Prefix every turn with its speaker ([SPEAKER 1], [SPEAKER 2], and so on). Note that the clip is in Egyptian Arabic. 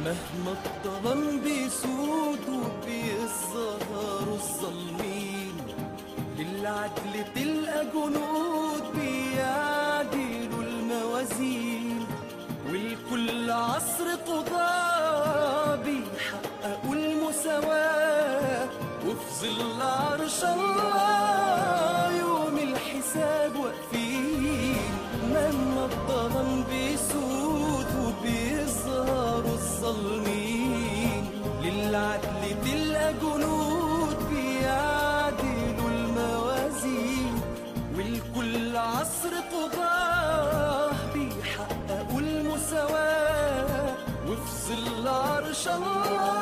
[SPEAKER 1] مهما الظلم بيسود وبيظهروا الظالمين للعدل تلقى جنود بيعدلوا الموازين والكل عصر قضاء بيحققوا المساواة وفي ظل عرش الله يوم الحساب واقفين مهما الظلم بيسود وبيظهروا الظالمين للعدل تلقى جنود بيعدلوا الموازين والكل عصر قضاه بيحققوا المساواة وفي ظل عرش الله